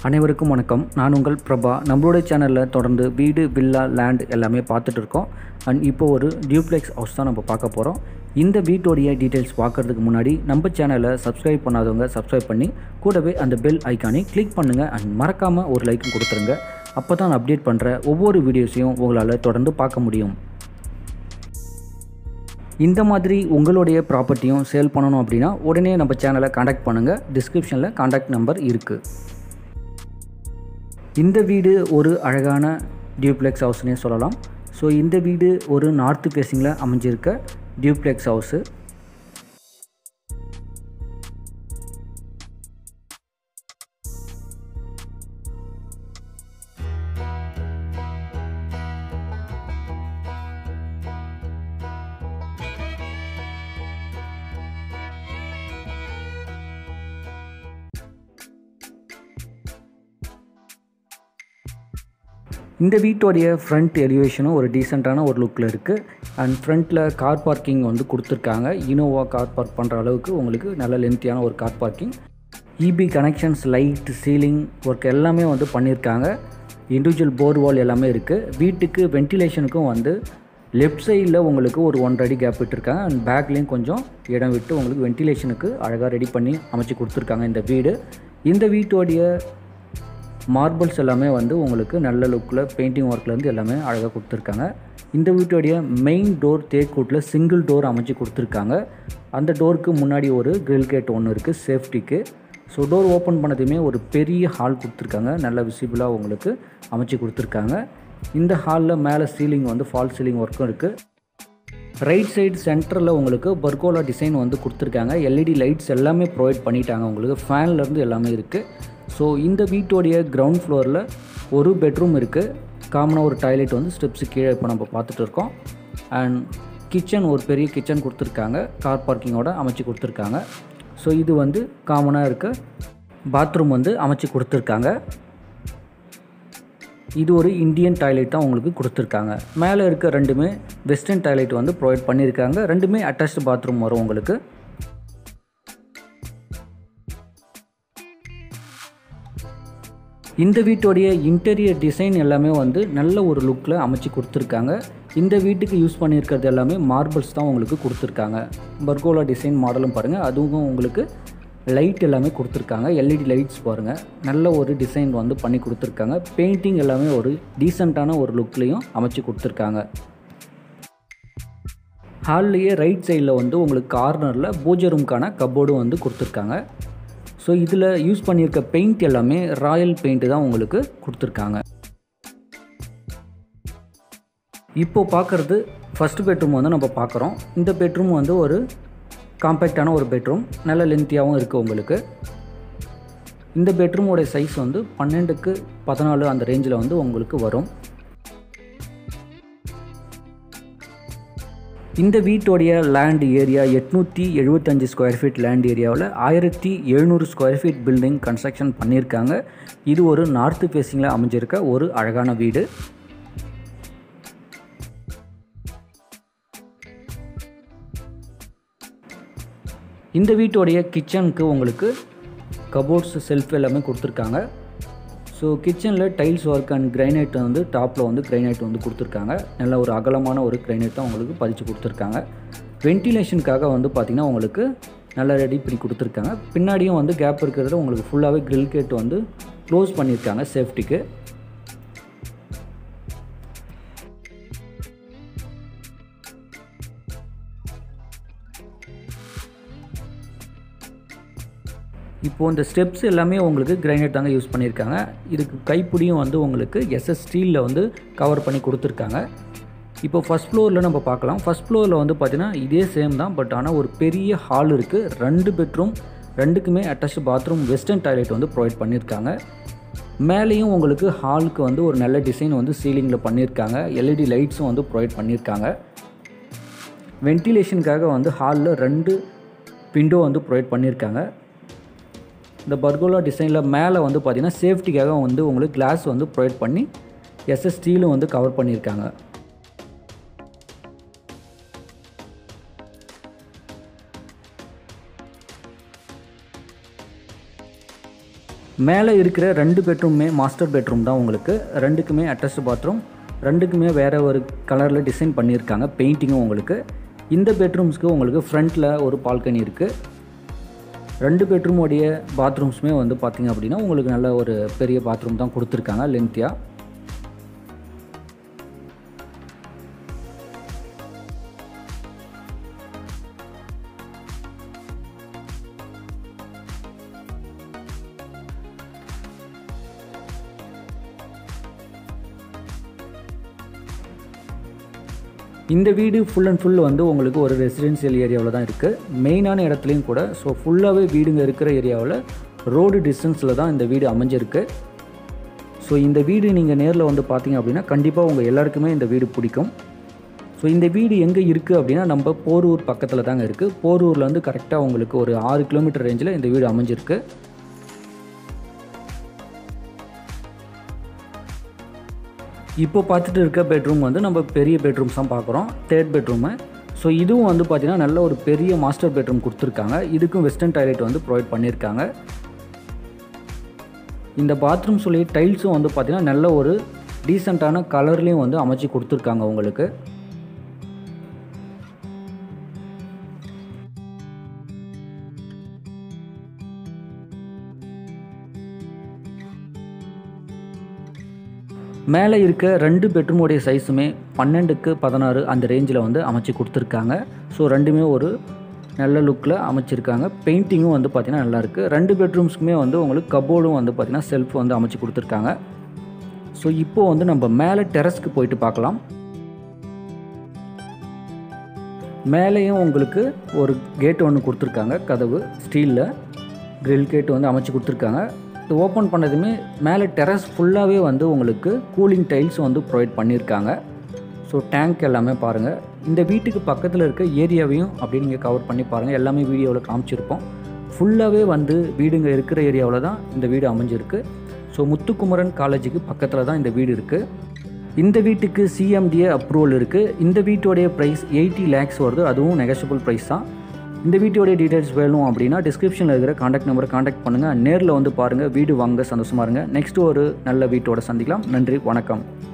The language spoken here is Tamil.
அனைவருக்கும் வணக்கம் நான் உங்கள் பிரபா நம்மளுடைய சேனலில் தொடர்ந்து வீடு வில்லா லேண்ட் எல்லாமே பார்த்துட்டு இருக்கோம் அண்ட் இப்போ ஒரு டியூப்ளெக்ஸ் ஹவுஸ் தான் நம்ம பார்க்க போகிறோம் இந்த வீட்டோடைய டீட்டெயில்ஸ் பார்க்கறதுக்கு முன்னாடி நம்ம சேனலை சப்ஸ்கிரைப் பண்ணாதவங்க சப்ஸ்கிரைப் பண்ணி கூடவே அந்த பெல் ஐக்கானை கிளிக் பண்ணுங்கள் அண்ட் மறக்காமல் ஒரு லைக்கும் கொடுத்துருங்க அப்போ தான் நான் அப்டேட் பண்ணுற ஒவ்வொரு வீடியோஸையும் உங்களால் தொடர்ந்து பார்க்க முடியும் இந்த மாதிரி உங்களுடைய ப்ராப்பர்ட்டியும் சேல் பண்ணணும் அப்படின்னா உடனே நம்ம சேனலை காண்டாக்ட் பண்ணுங்கள் டிஸ்கிரிப்ஷனில் காண்டாக்ட் நம்பர் இருக்குது இந்த வீடு ஒரு அழகான டியூப்ளெக்ஸ் ஹவுஸ்னே சொல்லலாம் ஸோ இந்த வீடு ஒரு நார்த்து ஃபேஸிங்கில் அமைஞ்சிருக்க டியூப்ளெக்ஸ் ஹவுஸு இந்த வீட்டோடைய ஃப்ரண்ட் எலிவேஷனும் ஒரு டீசெண்டான ஒரு லுக்கில் இருக்குது அண்ட் ஃப்ரண்ட்டில் கார் பார்க்கிங் வந்து கொடுத்துருக்காங்க இனோவா கார் பார்க் பண்ணுற அளவுக்கு உங்களுக்கு நல்ல லென்த்தியான ஒரு car parking EB connections light ceiling work எல்லாமே வந்து பண்ணியிருக்காங்க இண்டிவிஜுவல் போர் வால் எல்லாமே இருக்குது வீட்டுக்கு வென்டிலேஷனுக்கும் வந்து லெஃப்ட் சைடில் உங்களுக்கு ஒரு ஒன்றரை அடி கேப் விட்டுருக்காங்க அண்ட் பேக்லேயும் கொஞ்சம் இடம் விட்டு உங்களுக்கு வென்டிலேஷனுக்கு அழகாக ரெடி பண்ணி அமைச்சு கொடுத்துருக்காங்க இந்த வீடு இந்த வீட்டோடைய மார்பிள்ஸ் எல்லாமே வந்து உங்களுக்கு நல்ல லுக்கில் பெயிண்டிங் ஒர்க்லேருந்து எல்லாமே அழகாக கொடுத்துருக்காங்க இந்த வீட்டோடைய மெயின் டோர் தேக்கூட்டில் சிங்கிள் டோர் அமைச்சு கொடுத்துருக்காங்க அந்த டோருக்கு முன்னாடி ஒரு கிரில் கேட் ஒன்று இருக்குது சேஃப்டிக்கு ஸோ டோர் ஓப்பன் பண்ணதுமே ஒரு பெரிய ஹால் கொடுத்துருக்காங்க நல்ல விசிபிளாக உங்களுக்கு அமைச்சு கொடுத்துருக்காங்க இந்த ஹாலில் மேலே சீலிங் வந்து ஃபால் சீலிங் ஒர்க்கும் இருக்குது ரைட் சைடு சென்டரில் உங்களுக்கு பர்கோலா டிசைன் வந்து கொடுத்துருக்காங்க எல்இடி லைட்ஸ் எல்லாமே ப்ரொவைட் பண்ணிட்டாங்க உங்களுக்கு ஃபேன்லேருந்து எல்லாமே இருக்குது ஸோ இந்த வீட்டோடைய கிரவுண்ட் ஃப்ளோரில் ஒரு பெட்ரூம் இருக்குது காமனாக ஒரு டாய்லெட் வந்து ஸ்டெப்ஸு கீழே இப்போ நம்ம பார்த்துட்டு இருக்கோம் அண்ட் கிச்சன் ஒரு பெரிய கிச்சன் கொடுத்துருக்காங்க கார் பார்க்கிங்கோட அமைச்சு கொடுத்துருக்காங்க ஸோ இது வந்து காமனாக இருக்க பாத்ரூம் வந்து அமைச்சு கொடுத்துருக்காங்க இது ஒரு இந்தியன் டாய்லெட் தான் உங்களுக்கு கொடுத்துருக்காங்க மேலே இருக்க ரெண்டுமே வெஸ்டர்ன் டாய்லெட் வந்து ப்ரொவைட் பண்ணியிருக்காங்க ரெண்டுமே அட்டாச்டு பாத்ரூம் வரும் உங்களுக்கு இந்த வீட்டோடைய இன்டீரியர் டிசைன் எல்லாமே வந்து நல்ல ஒரு லுக்கில் அமைச்சு கொடுத்துருக்காங்க இந்த வீட்டுக்கு யூஸ் பண்ணியிருக்கிறது எல்லாமே மார்பிள்ஸ் தான் உங்களுக்கு கொடுத்துருக்காங்க பர்கோலா டிசைன் மாடலும் பாருங்கள் அதுவும் உங்களுக்கு லைட் எல்லாமே கொடுத்துருக்காங்க எல்இடி லைட்ஸ் பாருங்கள் நல்ல ஒரு டிசைன் வந்து பண்ணி கொடுத்துருக்காங்க பெயிண்டிங் எல்லாமே ஒரு டீசெண்டான ஒரு லுக்லேயும் அமைச்சு கொடுத்துருக்காங்க ஹால்லையே ரைட் சைடில் வந்து உங்களுக்கு கார்னரில் பூஜை ரூம்க்கான கப்போர்டும் வந்து கொடுத்துருக்காங்க ஸோ இதில் யூஸ் பண்ணியிருக்க பெயிண்ட் எல்லாமே ராயல் பெயிண்ட் தான் உங்களுக்கு கொடுத்துருக்காங்க இப்போ பார்க்குறது ஃபஸ்ட் பெட்ரூம் வந்து நம்ம பார்க்குறோம் இந்த பெட்ரூம் வந்து ஒரு காம்பேக்டான ஒரு பெட்ரூம் நல்ல லென்த்தியாகவும் இருக்குது உங்களுக்கு இந்த பெட்ரூமோட சைஸ் வந்து பன்னெண்டுக்கு பதினாலு அந்த ரேஞ்சில் வந்து உங்களுக்கு வரும் இந்த வீட்டோடைய லேண்ட் ஏரியா எட்நூற்றி எழுபத்தஞ்சு ஸ்கொயர் ஃபீட் லேண்ட் ஏரியாவில் ஆயிரத்தி எழுநூறு ஸ்கொயர் ஃபீட் பில்டிங் கன்ஸ்ட்ரக்ஷன் பண்ணியிருக்காங்க இது ஒரு நார்த்து ஃபேஸிங்கில் அமைஞ்சிருக்க ஒரு அழகான வீடு இந்த வீட்டோடைய கிச்சனுக்கு உங்களுக்கு கபோர்ட்ஸ் செல்ஃப் எல்லாமே கொடுத்துருக்காங்க ஸோ கிச்சனில் டைல்ஸ் ஒர்க் அண்ட் கிரைனைட் வந்து டாப்பில் வந்து கிரைனைட் வந்து கொடுத்துருக்காங்க நல்ல ஒரு அகலமான ஒரு கிரைனைட் தான் உங்களுக்கு பதிச்சு கொடுத்துருக்காங்க வென்டிலேஷனுக்காக வந்து பார்த்திங்கன்னா உங்களுக்கு நல்லா ரெடி பண்ணி கொடுத்துருக்காங்க பின்னாடியும் வந்து கேப் இருக்கிறது உங்களுக்கு ஃபுல்லாகவே கிரில் கேட் வந்து க்ளோஸ் பண்ணியிருக்காங்க சேஃப்டிக்கு இப்போது இந்த ஸ்டெப்ஸ் எல்லாமே உங்களுக்கு கிரைனைட் தாங்க யூஸ் பண்ணியிருக்காங்க இதுக்கு கைப்பிடியும் வந்து உங்களுக்கு எஸ்எஸ் ஸ்டீலில் வந்து கவர் பண்ணி கொடுத்துருக்காங்க இப்போ ஃபஸ்ட் ஃப்ளோரில் நம்ம பார்க்கலாம் ஃபஸ்ட் ஃப்ளோரில் வந்து பார்த்திங்கன்னா இதே சேம் தான் பட் ஆனால் ஒரு பெரிய ஹால் இருக்குது ரெண்டு பெட்ரூம் ரெண்டுக்குமே அட்டாச் பாத்ரூம் வெஸ்டர்ன் டாய்லெட் வந்து ப்ரொவைட் பண்ணியிருக்காங்க மேலேயும் உங்களுக்கு ஹாலுக்கு வந்து ஒரு நல்ல டிசைன் வந்து சீலிங்கில் பண்ணியிருக்காங்க எல்இடி லைட்ஸும் வந்து ப்ரொவைட் பண்ணியிருக்காங்க வென்டிலேஷனுக்காக வந்து ஹாலில் ரெண்டு விண்டோ வந்து ப்ரொவைட் பண்ணியிருக்காங்க இந்த பர்கோலா டிசைனில் மேலே வந்து பார்த்திங்கன்னா சேஃப்டிக்காக வந்து உங்களுக்கு கிளாஸ் வந்து ப்ரொவைட் பண்ணி எஸ்எஸ் ஸ்டீலும் வந்து கவர் பண்ணியிருக்காங்க மேலே இருக்கிற ரெண்டு பெட்ரூமே மாஸ்டர் பெட்ரூம் தான் உங்களுக்கு ரெண்டுக்குமே அட்டாச்சு பாத்ரூம் ரெண்டுக்குமே வேறு ஒரு கலரில் டிசைன் பண்ணியிருக்காங்க பெயிண்டிங்கும் உங்களுக்கு இந்த பெட்ரூம்ஸ்க்கு உங்களுக்கு ஃப்ரண்ட்டில் ஒரு பால்கனி இருக்குது ரெண்டு பெட்ரூமோடைய பாத்ரூம்ஸுமே வந்து பார்த்திங்க அப்படின்னா உங்களுக்கு நல்ல ஒரு பெரிய பாத்ரூம் தான் கொடுத்துருக்காங்க லென்த்தியாக இந்த வீடு ஃபுல் அண்ட் ஃபுல் வந்து உங்களுக்கு ஒரு ரெசிடென்சியல் ஏரியாவில் தான் இருக்குது மெயினான இடத்துலையும் கூட ஸோ ஃபுல்லாகவே வீடுங்க இருக்கிற ஏரியாவில் ரோடு டிஸ்டன்ஸில் தான் இந்த வீடு அமைஞ்சிருக்கு ஸோ இந்த வீடு நீங்கள் நேரில் வந்து பார்த்தீங்க அப்படின்னா கண்டிப்பாக உங்கள் எல்லாருக்குமே இந்த வீடு பிடிக்கும் ஸோ இந்த வீடு எங்கே இருக்குது அப்படின்னா நம்ம போரூர் பக்கத்தில் தாங்க இருக்குது போரூரில் வந்து கரெக்டாக உங்களுக்கு ஒரு ஆறு கிலோமீட்டர் ரேஞ்சில் இந்த வீடு அமைஞ்சிருக்கு இப்போ பார்த்துட்டு இருக்க பெட்ரூம் வந்து நம்ம பெரிய பெட்ரூம்ஸ் தான் பார்க்குறோம் தேர்ட் பெட்ரூமு ஸோ இதுவும் வந்து பார்த்திங்கன்னா நல்ல ஒரு பெரிய மாஸ்டர் பெட்ரூம் கொடுத்துருக்காங்க இதுக்கும் வெஸ்டர்ன் டாய்லெட் வந்து ப்ரொவைட் பண்ணியிருக்காங்க இந்த பாத்ரூம் சொல்லி டைல்ஸும் வந்து பார்த்திங்கன்னா நல்ல ஒரு டீசெண்டான கலர்லேயும் வந்து அமைச்சு கொடுத்துருக்காங்க உங்களுக்கு மேலே இருக்க ரெண்டு பெட்ரூமோடைய சைஸுமே பன்னெண்டுக்கு பதினாறு அந்த ரேஞ்சில் வந்து அமைச்சு கொடுத்துருக்காங்க ஸோ ரெண்டுமே ஒரு நல்ல லுக்கில் அமைச்சிருக்காங்க பெயிண்டிங்கும் வந்து பார்த்திங்கன்னா நல்லாயிருக்கு ரெண்டு பெட்ரூம்ஸ்க்குமே வந்து உங்களுக்கு கபோர்டும் வந்து பார்த்திங்கன்னா செல்ஃப் வந்து அமைச்சு கொடுத்துருக்காங்க ஸோ இப்போது வந்து நம்ம மேலே டெரஸ்க்கு போயிட்டு பார்க்கலாம் மேலேயும் உங்களுக்கு ஒரு கேட் ஒன்று கொடுத்துருக்காங்க கதவு ஸ்டீலில் கிரில் கேட் வந்து அமைச்சு கொடுத்துருக்காங்க இது ஓப்பன் பண்ணதுமே மேலே டெரஸ் ஃபுல்லாகவே வந்து உங்களுக்கு கூலிங் டைல்ஸ் வந்து ப்ரொவைட் பண்ணியிருக்காங்க ஸோ டேங்க் எல்லாமே பாருங்கள் இந்த வீட்டுக்கு பக்கத்தில் இருக்க ஏரியாவையும் அப்படி நீங்கள் கவர் பண்ணி பாருங்கள் எல்லாமே வீடியோவில் காமிச்சிருப்போம் ஃபுல்லாகவே வந்து வீடுங்க இருக்கிற ஏரியாவில் தான் இந்த வீடு அமைஞ்சிருக்கு ஸோ முத்துக்குமரன் காலேஜுக்கு பக்கத்தில் தான் இந்த வீடு இருக்குது இந்த வீட்டுக்கு சிஎம்டிஏ அப்ரூவல் இருக்குது இந்த வீட்டோடைய ப்ரைஸ் எயிட்டி லேக்ஸ் வருது அதுவும் நெகஷியபிள் ப்ரைஸ் தான் இந்த வீட்டோடைய டீட்டெயில்ஸ் வேணும் அப்படின்னா டிஸ்கிரிப்ஷனில் இருக்கிற காண்டாக்ட் நம்பரை காண்டாக்ட் பண்ணுங்கள் நேரில் வந்து பாருங்கள் வீடு வாங்க சந்தோஷமாக இருங்க நெக்ஸ்ட் ஒரு நல்ல வீட்டோட சந்திக்கலாம் நன்றி வணக்கம்